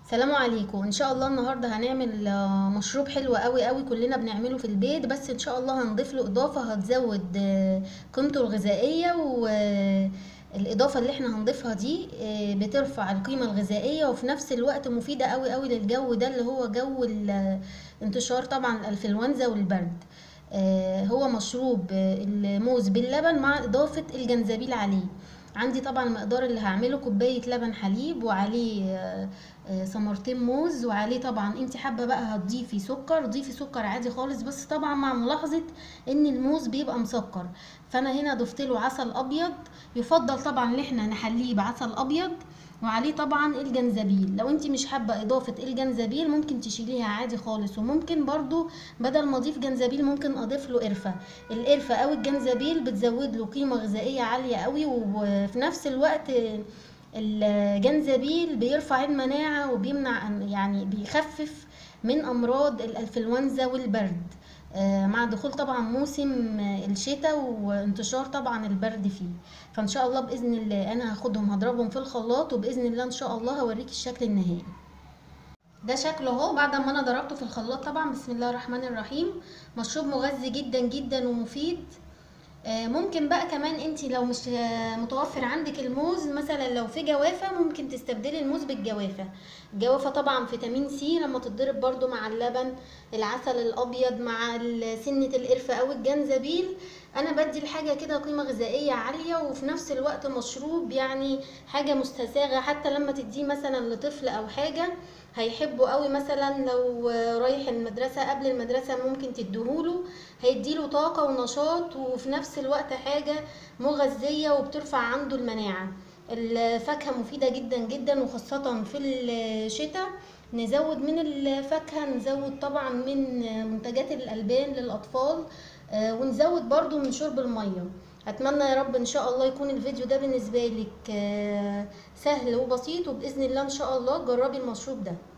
السلام عليكم ان شاء الله النهارده هنعمل آه، مشروب حلو قوي قوي كلنا بنعمله في البيت بس ان شاء الله هنضيف له اضافه هتزود آه، قيمته الغذائيه والاضافه اللي احنا هنضيفها دي آه، بترفع القيمه الغذائيه وفي نفس الوقت مفيده قوي قوي للجو ده اللي هو جو ال- انتشار طبعا الانفلونزا والبرد آه، هو مشروب آه، الموز باللبن مع اضافه الجنزبيل عليه عندي طبعا المقدار اللي هعمله كوبايه لبن حليب وعليه آه، آه، ثمرتين موز وعليه طبعا انت حابه بقى هتضيفي سكر ضيفي سكر عادي خالص بس طبعا مع ملاحظه ان الموز بيبقى مسكر فانا هنا ضفت له عسل ابيض يفضل طبعا ان احنا نحليه بعسل ابيض وعليه طبعا الجنزبيل لو انت مش حابه اضافه الجنزبيل ممكن تشيليها عادي خالص وممكن برضو بدل ما اضيف جنزبيل ممكن اضيف له قرفه القرفه او الجنزبيل بتزود له قيمه غذائيه عاليه قوي وفي نفس الوقت الجنزبيل بيرفع المناعة وبيمنع يعني بيخفف من أمراض الأنفلونزا والبرد آه، مع دخول طبعا موسم آه، الشتاء وانتشار طبعا البرد فيه فإن شاء الله بإذن الله أنا هاخدهم هضربهم في الخلاط وبإذن الله إن شاء الله هوريك الشكل النهائي ده شكله اهو بعد ما انا ضربته في الخلاط طبعا بسم الله الرحمن الرحيم مشروب مغذي جدا جدا ومفيد آه، ممكن بقى كمان انت لو مش آه، متوفر عندك الموز مثلا لو في جوافة ممكن تستبدلي الموز بالجوافة الجوافة طبعا فيتامين سي لما تتضرب برضو مع اللبن العسل الابيض مع ال- سنة القرفة او الجنزبيل انا بدي الحاجة كده قيمة غذائية عالية وفي نفس الوقت مشروب يعني حاجة مستساغة حتى لما تديه مثلا لطفل او حاجة هيحبه قوي مثلا لو رايح المدرسة قبل المدرسة ممكن تديهوله هيديله طاقة ونشاط وفي نفس الوقت حاجة مغذية وبترفع عنده المناعة الفاكهة مفيدة جدا جدا وخاصة في الشتاء نزود من الفاكهة نزود طبعا من منتجات الألبان للأطفال آه، ونزود برضو من شرب المية اتمنى يا رب ان شاء الله يكون الفيديو ده بالنسبة لك آه، سهل وبسيط وبإذن الله ان شاء الله جربي المشروب ده